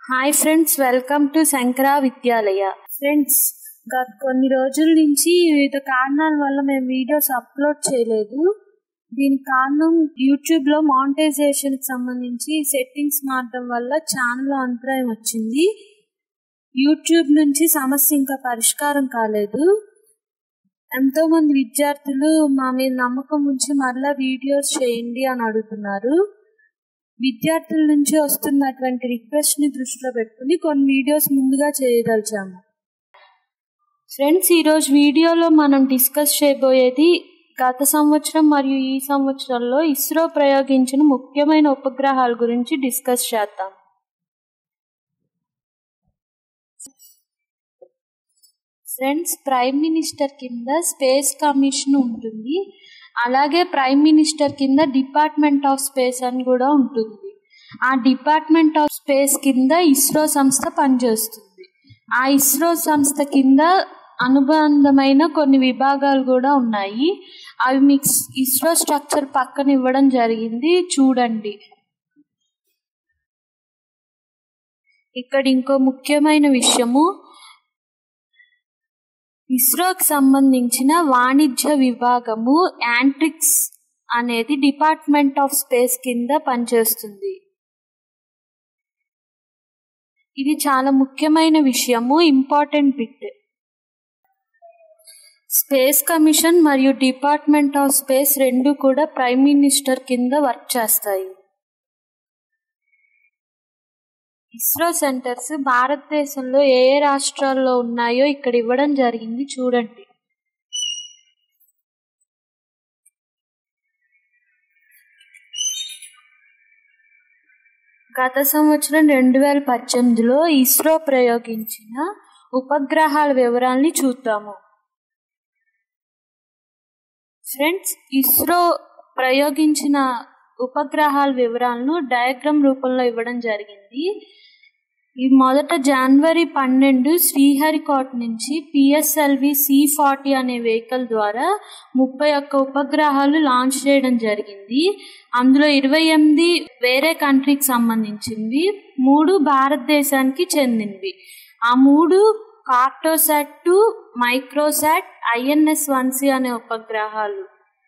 hi friends welcome to Shankara Vidyalaya friends గత కొన్ని రోజుల నుంచి వివిధ కారణాల వల్ల మేము వీడియోస్ అప్లోడ్ చేయలేదు దీనికి కారణం యూట్యూబ్లో మానిటైజేషన్కి సంబంధించి సెట్టింగ్స్ మారడం వల్ల ఛానల్ అంతరాయం వచ్చింది యూట్యూబ్ నుంచి సమస్య ఇంకా పరిష్కారం కాలేదు ఎంతో మంది విద్యార్థులు మా మీద నమ్మకం ఉంచి మరలా వీడియోస్ చేయండి అని అడుగుతున్నారు విద్యార్థుల నుంచి వస్తున్నటువంటి రిక్వెస్ట్ ని దృష్టిలో పెట్టుకుని కొన్ని వీడియోస్ ముందుగా చేయదలిచాము ఫ్రెండ్స్ ఈరోజు వీడియోలో మనం డిస్కస్ చేయబోయేది గత సంవత్సరం మరియు ఈ సంవత్సరంలో ఇస్రో ప్రయోగించిన ముఖ్యమైన ఉపగ్రహాల గురించి డిస్కస్ చేద్దాం ఫ్రెండ్స్ ప్రైమ్ మినిస్టర్ కింద స్పేస్ కమిషన్ ఉంటుంది అలాగే ప్రైమ్ మినిస్టర్ కింద డిపార్ట్మెంట్ ఆఫ్ స్పేస్ అని కూడా ఉంటుంది ఆ డిపార్ట్మెంట్ ఆఫ్ స్పేస్ కింద ఇస్రో సంస్థ పనిచేస్తుంది ఆ ఇస్రో సంస్థ కింద అనుబంధమైన కొన్ని విభాగాలు కూడా ఉన్నాయి అవి మీకు ఇస్రో స్ట్రక్చర్ పక్కన ఇవ్వడం జరిగింది చూడండి ఇక్కడ ఇంకో ముఖ్యమైన విషయము ఇస్రోకి సంబంధించిన వాణిజ్య విభాగము యాంట్రిక్స్ అనేది డిపార్ట్మెంట్ ఆఫ్ స్పేస్ కింద పనిచేస్తుంది ఇది చాలా ముఖ్యమైన విషయము ఇంపార్టెంట్ బిట్ స్పేస్ కమిషన్ మరియు డిపార్ట్మెంట్ ఆఫ్ స్పేస్ రెండు కూడా ప్రైమ్ మినిస్టర్ కింద వర్క్ చేస్తాయి ఇస్రో సెంటర్స్ భారతదేశంలో ఏ ఏ రాష్ట్రాల్లో ఉన్నాయో ఇక్కడ ఇవ్వడం జరిగింది చూడండి గత సంవత్సరం రెండు వేల పద్దెనిమిదిలో ఇస్రో ప్రయోగించిన ఉపగ్రహాల వివరాల్ని చూద్దాము ఫ్రెండ్స్ ఇస్రో ప్రయోగించిన ఉపగ్రహాల వివరాలను డయాగ్రామ్ రూపంలో ఇవ్వడం జరిగింది ఈ మొదట జనవరి పన్నెండు శ్రీహరికోట నుంచి పిఎస్ఎల్వి సి ఫార్టీ అనే వెహికల్ ద్వారా ముప్పై ఒక్క ఉపగ్రహాలు లాంచ్ చేయడం జరిగింది అందులో ఇరవై ఎనిమిది వేరే కంట్రీకి సంబంధించింది మూడు భారతదేశానికి చెందినవి ఆ మూడు Cartosat two Microsat INS one C అనే ఉపగ్రహాలు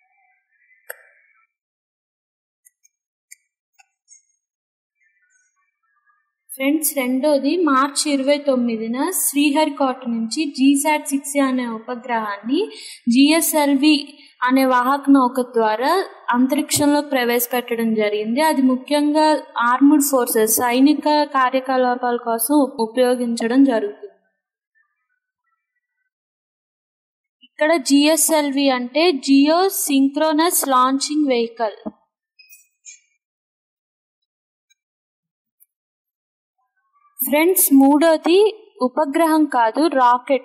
ఫ్రెండ్స్ రెండోది మార్చి ఇరవై తొమ్మిదిన శ్రీహరికోట నుంచి జీసాట్ సిక్స్ అనే ఉపగ్రహాన్ని జిఎస్ఎల్వి అనే వాహక నౌక ద్వారా అంతరిక్షంలో ప్రవేశపెట్టడం జరిగింది అది ముఖ్యంగా ఆర్ముడ్ ఫోర్సెస్ సైనిక కార్యకలాపాల కోసం ఉపయోగించడం జరుగుతుంది ఇక్కడ జిఎస్ఎల్వి అంటే geosynchronous launching vehicle friends మూడోది ఉపగ్రహం కాదు రాకెట్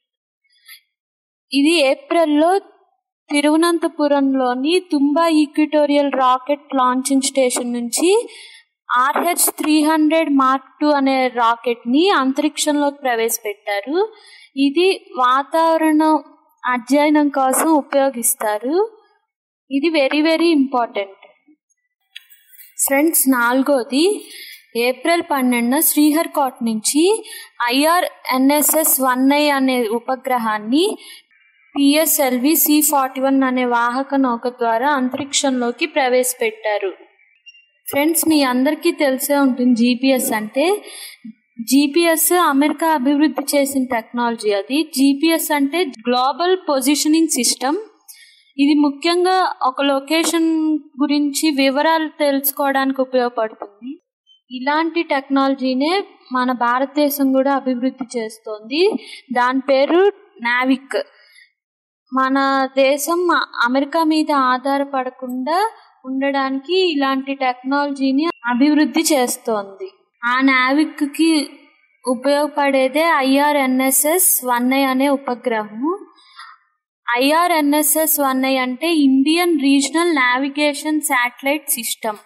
ఇది ఏప్రిల్లో తిరువనంతపురంలోని Thumba equatorial rocket launching station నుంచి RH three hundred mark two అనే రాకెట్ని అంతరిక్షంలోకి ప్రవేశపెట్టారు ఇది వాతావరణం అధ్యయనం కోసం ఉపయోగిస్తారు ఇది వెరీ వెరీ ఇంపార్టెంట్ ఫ్రెండ్స్ నాలుగోది ఏప్రిల్ పన్నెండున శ్రీహర్కోట్ నుంచి ఐఆర్ఎన్ఎస్ఎస్ వన్ ఐ అనే ఉపగ్రహాన్ని పిఎస్ఎల్వి సి ఫార్టీ వన్ అనే వాహక నౌక ద్వారా అంతరిక్షంలోకి ప్రవేశపెట్టారు ఫ్రెండ్స్ మీ అందరికీ తెలిసే ఉంటుంది జీపీఎస్ అంటే జీపీఎస్ అమెరికా అభివృద్ధి చేసిన టెక్నాలజీ అది జీపీఎస్ అంటే గ్లోబల్ పొజిషనింగ్ సిస్టమ్ ఇది ముఖ్యంగా ఒక లొకేషన్ గురించి వివరాలు తెలుసుకోవడానికి ఉపయోగపడుతుంది ఇలాంటి టెక్నాలజీనే మన భారతదేశం కూడా అభివృద్ధి చేస్తోంది దాని పేరు నావిక్ మన దేశం అమెరికా మీద ఆధారపడకుండా ఉండడానికి ఇలాంటి టెక్నాలజీని అభివృద్ధి చేస్తోంది ఆ నావిక్కి ఉపయోగపడేదే ఐఆర్ఎన్ఎస్ఎస్ వన్ ఐ అనే ఉపగ్రహము ఐఆర్ఎన్ఎస్ఎస్ వన్ ఐ అంటే Indian regional navigation satellite system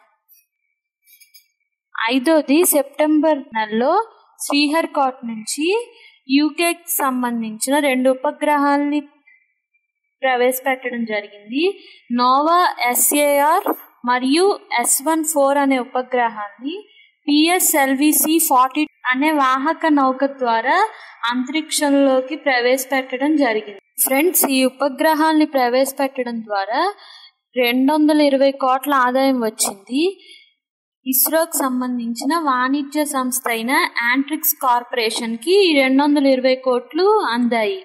ఐదోది సెప్టెంబర్ నెలలో శ్రీహర్కోట్ నుంచి యూకేకి సంబంధించిన రెండు ఉపగ్రహాల్ని ప్రవేశపెట్టడం జరిగింది నోవా ఎస్ఏఆర్ మరియు ఎస్ వన్ ఫోర్ అనే ఉపగ్రహాన్ని పిఎస్ఎల్విసి ఫార్టీ అనే వాహక నౌక ద్వారా అంతరిక్షంలోకి ప్రవేశపెట్టడం జరిగింది ఫ్రెండ్స్ ఈ ఉపగ్రహాల్ని ప్రవేశపెట్టడం ద్వారా రెండు వందల ఇరవై కోట్ల ఆదాయం వచ్చింది ఇస్రోకి సంబంధించిన వాణిజ్య సంస్థ అయిన యాంట్రిక్స్ కార్పొరేషన్కి రెండు వందల ఇరవై కోట్లు అందాయి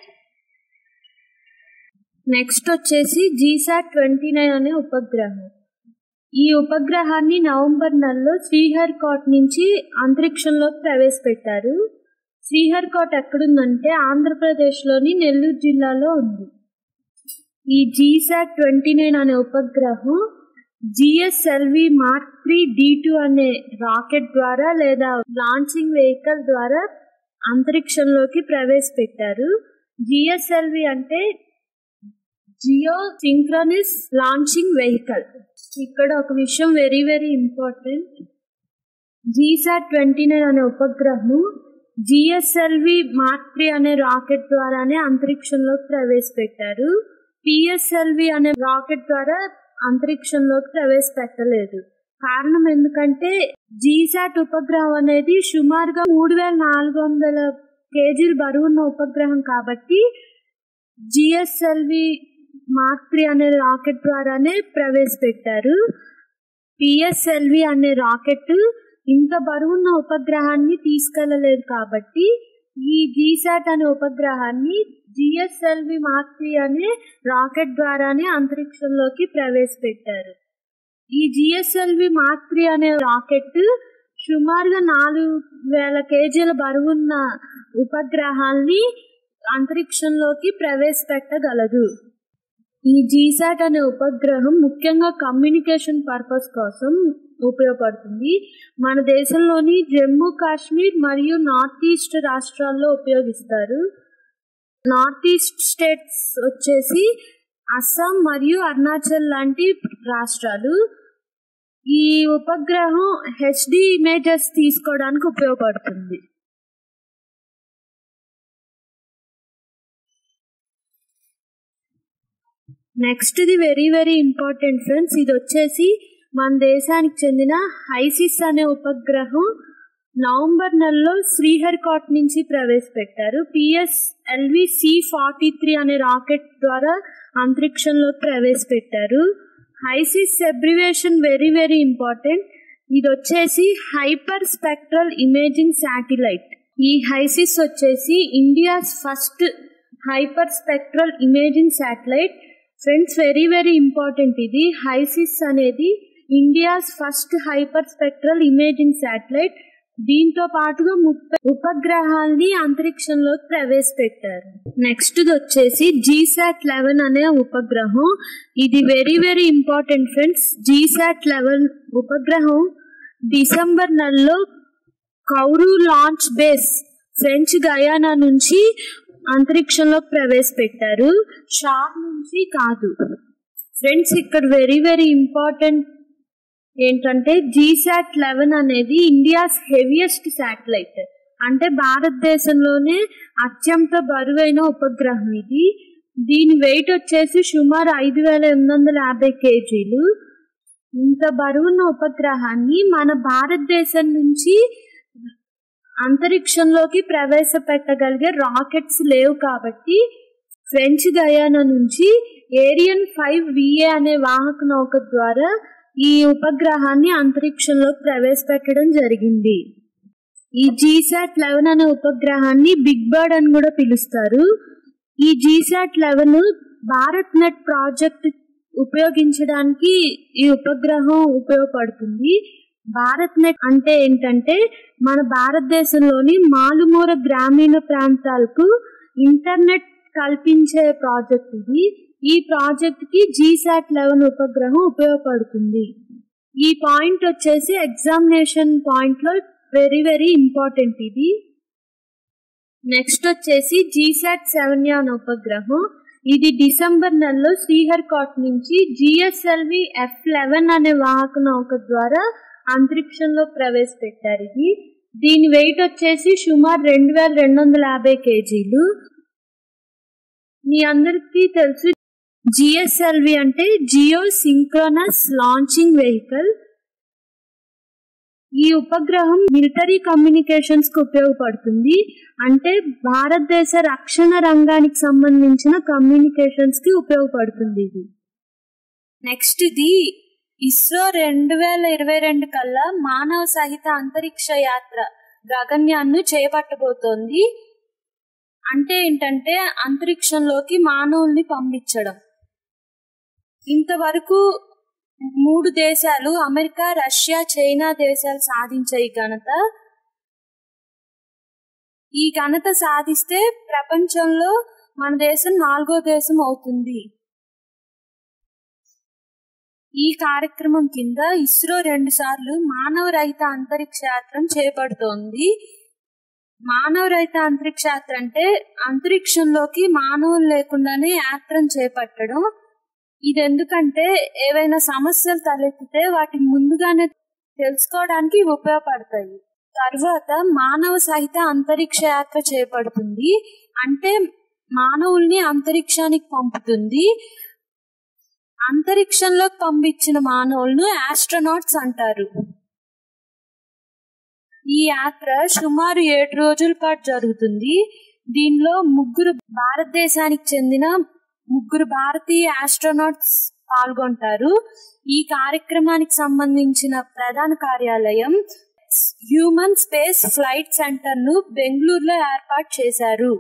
నెక్స్ట్ వచ్చేసి జీసాట్ ట్వంటీ నైన్ అనే ఉపగ్రహం ఈ ఉపగ్రహాన్ని నవంబర్ నెలలో శ్రీహరికోట్ నుంచి అంతరిక్షంలోకి ప్రవేశపెట్టారు శ్రీహరికోట్ ఎక్కడుందంటే ఆంధ్రప్రదేశ్లోని నెల్లూరు జిల్లాలో ఉంది ఈ జీసాట్ ట్వంటీ నైన్ అనే ఉపగ్రహం GSLV mark three D two అనే రాకెట్ ద్వారా లేదా లాంచింగ్ వెహికల్ ద్వారా అంతరిక్షంలోకి ప్రవేశపెట్టారు జిఎస్ఎల్వి అంటే జియో సింక్రనిస్ లాంచింగ్ వెహికల్ ఇక్కడ ఒక విషయం very very important GSAT twenty nine అనే ఉపగ్రహం జిఎస్ఎల్వి మార్క్ త్రీ అనే రాకెట్ ద్వారానే అంతరిక్షంలోకి ప్రవేశపెట్టారు పిఎస్ఎల్వి అనే రాకెట్ ద్వారా అంతరిక్షంలోకి ప్రవేశపెట్టలేదు కారణం ఎందుకంటే జీసాట్ ఉపగ్రహం అనేది సుమారుగా మూడు వేల నాలుగు వందల కేజీలు బరువున్న ఉపగ్రహం కాబట్టి జిఎస్ఎల్వి మార్క్ త్రీ అనే రాకెట్ ద్వారానే ప్రవేశపెట్టారు పిఎస్ఎల్వి అనే రాకెట్ ఇంత బరువున్న ఉపగ్రహాన్ని తీసుకెళ్లలేదు కాబట్టి ఈ జీసాట్ అనే ఉపగ్రహాన్ని జిఎస్ఎల్వి మార్క్ త్రీ అనే రాకెట్ ద్వారానే అంతరిక్షంలోకి ప్రవేశపెట్టారు ఈ జిఎస్ఎల్వి మార్క్ త్రీ అనే రాకెట్ సుమారుగా నాలుగు వేల కేజీల బరువున్న ఉపగ్రహాల్ని అంతరిక్షంలోకి ప్రవేశపెట్టగలదు ఈ జీసాట్ అనే ఉపగ్రహం ముఖ్యంగా కమ్యూనికేషన్ పర్పస్ కోసం ఉపయోగపడుతుంది మన దేశంలోని జమ్మూ కాశ్మీర్ మరియు నార్త్ ఈస్ట్ రాష్ట్రాల్లో ఉపయోగిస్తారు నార్త్ ఈస్ట్ స్టేట్స్ వచ్చేసి అస్సాం మరియు అరుణాచల్ లాంటి రాష్ట్రాలు ఈ ఉపగ్రహం హెచ్డి ఇమేజెస్ తీసుకోవడానికి ఉపయోగపడుతుంది నెక్స్ట్ ఇది వెరీ వెరీ ఇంపార్టెంట్ ఫ్రెండ్స్ ఇది వచ్చేసి మన దేశానికి చెందిన హైసిస్ అనే ఉపగ్రహం నవంబర్ నెలలో శ్రీహరికోట్ నుంచి ప్రవేశపెట్టారు PSLV C forty three అనే రాకెట్ ద్వారా అంతరిక్షంలో ప్రవేశపెట్టారు HySIS abbreviation very very important ఇది వచ్చేసి హైపర్ స్పెక్ట్రల్ ఇమేజింగ్ శాటిలైట్ ఈ హైసిస్ వచ్చేసి India's first hyper spectral imaging satellite friends very very important ఇది హైసిస్ అనేది India's first hyper spectral imaging satellite దీంతో పాటుగా ముప్పై ఉపగ్రహాల్ని అంతరిక్షంలోకి ప్రవేశపెట్టారు నెక్స్ట్ వచ్చేసి జీసాట్ లెవెన్ అనే ఉపగ్రహం ఇది very very important friends GSAT eleven ఉపగ్రహం డిసెంబర్ నెలలో Kourou launch base French Guiana నుంచి అంతరిక్షంలోకి ప్రవేశపెట్టారు షార్ నుంచి కాదు ఫ్రెండ్స్ ఇక్కడ వెరీ వెరీ ఇంపార్టెంట్ ఏంటంటే జీసాట్ లెవెన్ అనేది ఇండియాస్ హెవియెస్ట్ శాటిలైట్ అంటే భారతదేశంలోనే అత్యంత బరువైన ఉపగ్రహం ఇది దీని వెయిట్ వచ్చేసి సుమారు ఐదు వేల ఎనిమిది వందల యాభై కేజీలు ఇంత బరువున్న ఉపగ్రహాన్ని మన భారతదేశం నుంచి అంతరిక్షంలోకి ప్రవేశపెట్టగలిగే రాకెట్స్ లేవు కాబట్టి ఫ్రెంచ్ గయానా నుంచి ఏరియన్ ఫైవ్ విఏ అనే వాహక నౌక ద్వారా ఈ ఉపగ్రహాన్ని అంతరిక్షంలోకి ప్రవేశపెట్టడం జరిగింది ఈ జీసాట్ లెవెన్ అనే ఉపగ్రహాన్ని బిగ్ బర్డ్ అని కూడా పిలుస్తారు ఈ GSAT eleven BharatNet project ఉపయోగించడానికి ఈ ఉపగ్రహం ఉపయోగపడుతుంది భారత్ నెట్ అంటే ఏంటంటే మన భారతదేశంలోని మారుమూల గ్రామీణ ప్రాంతాలకు ఇంటర్నెట్ కల్పించే ప్రాజెక్ట్ ఇది ఈ ప్రాజెక్ట్ కి జీసాట్ లెవెన్ ఉపగ్రహం ఉపయోగపడుతుంది ఈ పాయింట్ వచ్చేసి ఎగ్జామినేషన్ పాయింట్ లో వెరీ వెరీ ఇంపార్టెంట్ ఇది నెక్స్ట్ వచ్చేసి జీసాట్ సెవెన్ అనే ఉపగ్రహం ఇది డిసెంబర్ నెలలో శ్రీహరికోట్ నుంచి జిఎస్ఎల్వి ఎఫ్ లెవెన్ అనే వాహక నౌక ద్వారా అంతరిక్షంలో ప్రవేశపెట్టారు ఇది దీని వెయిట్ వచ్చేసి సుమారు రెండు వేల రెండు వందల యాభై కేజీలు మీ అందరికీ తెలుసు జిఎస్ఎల్వి అంటే జియో సింక్రోనస్ లాంచింగ్ వెహికల్ ఈ ఉపగ్రహం మిలిటరీ కమ్యూనికేషన్స్ కు ఉపయోగపడుతుంది అంటే భారతదేశ రక్షణ రంగానికి సంబంధించిన కమ్యూనికేషన్స్ కి ఉపయోగపడుతుంది ఇది నెక్స్ట్ ఇది ఇస్రో రెండు వేల ఇరవై రెండు కల్లా మానవ సహిత అంతరిక్ష యాత్ర గగన్యాన్ని చేపట్టబోతోంది అంటే ఏంటంటే అంతరిక్షంలోకి మానవుల్ని పంపించడం ఇంతవరకు మూడు దేశాలు అమెరికా రష్యా చైనా దేశాలు సాధించే ఈ ఘనత ఈ ఘనత సాధిస్తే ప్రపంచంలో మన దేశం నాలుగో దేశం అవుతుంది ఈ కార్యక్రమం కింద ఇస్రో రెండు సార్లు మానవ రహిత అంతరిక్ష యాత్రను చేపడుతోంది మానవ రహిత అంతరిక్ష యాత్ర అంటే అంతరిక్షంలోకి మానవులు లేకుండానే యాత్రను చేపట్టడం ఇది ఎందుకంటే ఏవైనా సమస్యలు తలెత్తితే వాటిని ముందుగానే తెలుసుకోవడానికి ఇవి ఉపయోగపడతాయి తర్వాత మానవ సహిత అంతరిక్ష యాత్ర చేపడుతుంది అంటే మానవుల్ని అంతరిక్షానికి పంపుతుంది అంతరిక్షంలోకి పంపించిన మానవులను ఆస్ట్రోనాట్స్ అంటారు ఈ యాత్ర సుమారు ఏడు రోజుల పాటు జరుగుతుంది దీనిలో ముగ్గురు భారతదేశానికి చెందిన ముగ్గురు భారతీయ ఆస్ట్రోనాట్స్ పాల్గొంటారు ఈ కార్యక్రమానికి సంబంధించిన ప్రధాన కార్యాలయం హ్యూమన్ స్పేస్ ఫ్లైట్ సెంటర్ ను బెంగళూరులో ఏర్పాటు చేశారు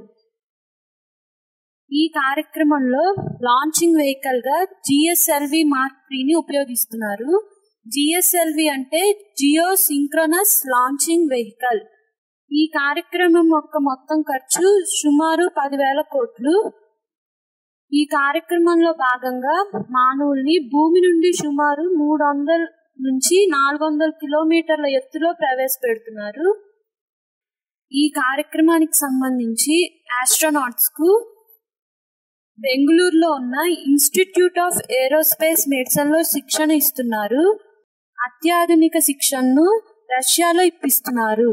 ఈ కార్యక్రమంలో లాంచింగ్ వెహికల్ గా జిఎస్ఎల్వి మార్క్ త్రీని ఉపయోగిస్తున్నారు జిఎస్ఎల్వి అంటే జియో సింక్రోనస్ లాంచింగ్ వెహికల్ ఈ కార్యక్రమం యొక్క మొత్తం ఖర్చు సుమారు పదివేల కోట్లు ఈ కార్యక్రమంలో భాగంగా మానవుల్ని భూమి నుండి సుమారు మూడు వందల నుంచి నాలుగు వందల కిలోమీటర్ల ఎత్తులో ప్రవేశపెడుతున్నారు ఈ కార్యక్రమానికి సంబంధించి ఆస్ట్రోనాట్స్ కు బెంగళూరులో ఉన్న ఇన్స్టిట్యూట్ ఆఫ్ ఏరోస్పేస్ మెడిసిన్ లో శిక్షణ ఇస్తున్నారు అత్యాధునిక శిక్షణను రష్యాలో ఇప్పిస్తున్నారు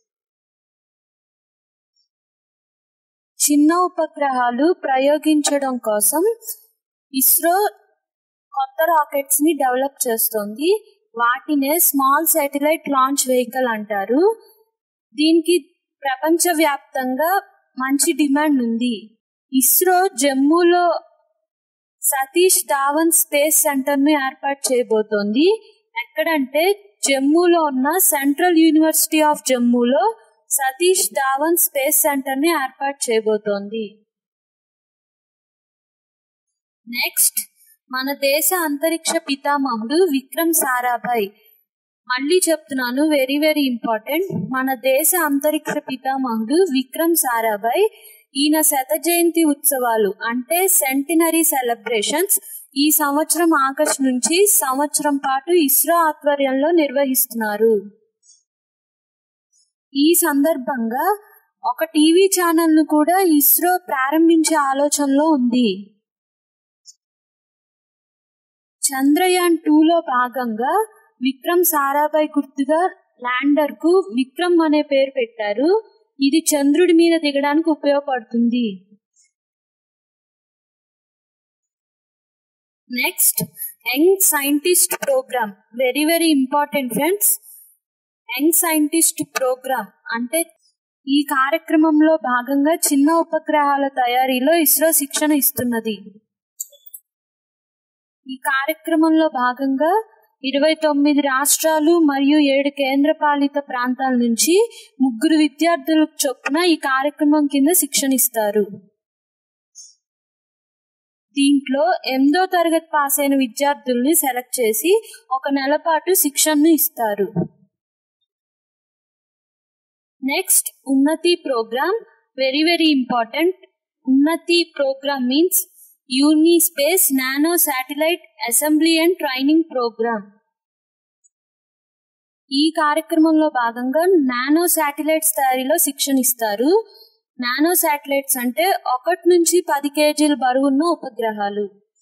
చిన్న ఉపగ్రహాలు ప్రయోగించడం కోసం ఇస్రో కొత్త రాకెట్స్ ని డెవలప్ చేస్తోంది వాటినే స్మాల్ శాటిలైట్ లాంచ్ వెహికల్ అంటారు దీనికి ప్రపంచవ్యాప్తంగా మంచి డిమాండ్ ఉంది ఇస్రో జమ్మూలో సతీష్ ధావన్ స్పేస్ సెంటర్ ను ఏర్పాటు చేయబోతోంది ఎక్కడంటే జమ్మూలో ఉన్న సెంట్రల్ యూనివర్సిటీ ఆఫ్ జమ్మూలో సతీష్ ధావన్ స్పేస్ సెంటర్ ని ఏర్పాటు చేయబోతోంది నెక్స్ట్ మన దేశ అంతరిక్ష పితామహుడు విక్రమ్ సారాభాయ్ మళ్ళీ చెప్తున్నాను వెరీ వెరీ ఇంపార్టెంట్ మన దేశ అంతరిక్ష పితామహుడు విక్రమ్ సారాభాయ్ ఈయన శత జయంతి ఉత్సవాలు అంటే సెంటినరీ సెలబ్రేషన్స్ ఈ సంవత్సరం ఆగస్టు నుంచి సంవత్సరం పాటు ఇస్రో ఆధ్వర్యంలో నిర్వహిస్తున్నారు ఈ సందర్భంగా ఒక టీవీ ఛానల్ ను కూడా ఇస్రో ప్రారంభించే ఆలోచనలో ఉంది చంద్రయాన్ టూలో భాగంగా విక్రమ్ సారాభాయ్ గుర్తుగా ల్యాండర్ కు విక్రమ్ అనే పేరు పెట్టారు ఇది చంద్రుడి మీద దిగడానికి ఉపయోగపడుతుంది next young scientist programme very very important friends young scientist programme అంటే ఈ కార్యక్రమంలో భాగంగా చిన్న ఉపగ్రహాల తయారీలో ఇస్రో శిక్షణ ఇస్తున్నది ఈ కార్యక్రమంలో భాగంగా ఇరవై తొమ్మిది రాష్ట్రాలు మరియు ఏడు కేంద్ర పాలిత ప్రాంతాల నుంచి ముగ్గురు విద్యార్థులకు చొప్పున ఈ కార్యక్రమం కింద శిక్షణ ఇస్తారు దీంట్లో ఎనిమిదో తరగతి పాస్ అయిన విద్యార్థుల్ని సెలెక్ట్ చేసి ఒక నెల పాటు శిక్షణను ఇస్తారు next Unnati programme very very important Unnati programme means UNISPACE nano satellite assembly and training programme ఈ కార్యక్రమంలో భాగంగా నానో శాటిలైట్స్ తయారీలో శిక్షణ ఇస్తారు నానో శాటిలైట్స్ అంటే ఒకటి నుంచి పది కేజీల బరువున్న ఉపగ్రహాలు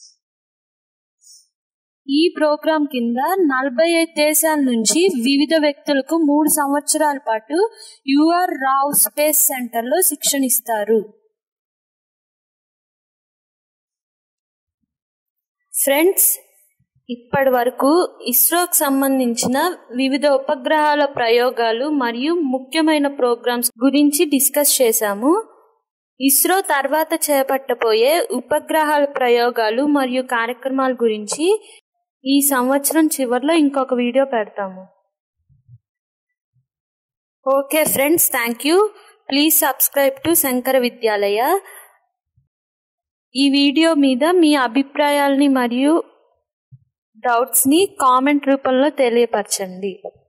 ఈ ప్రోగ్రాం కింద నలభై ఐదు దేశాల నుంచి వివిధ వ్యక్తులకు మూడు సంవత్సరాల పాటు యుఆర్ రావ్ స్పేస్ సెంటర్ లో శిక్షణ ఇస్తారు ఫ్రెండ్స్ ఇప్పటి వరకు ఇస్రోకి సంబంధించిన వివిధ ఉపగ్రహాల ప్రయోగాలు మరియు ముఖ్యమైన ప్రోగ్రామ్స్ గురించి డిస్కస్ చేశాము ఇస్రో తర్వాత చేపట్టబోయే ఉపగ్రహాల ప్రయోగాలు మరియు కార్యక్రమాల గురించి ఈ సంవత్సరం చివరిలో ఇంకొక వీడియో పెడతాము okay friends thank you please subscribe to Shankara Vidyalaya ఈ వీడియో మీద మీ అభిప్రాయాల్ని మరియు డౌట్స్ని కామెంట్ రూపంలో తెలియపరచండి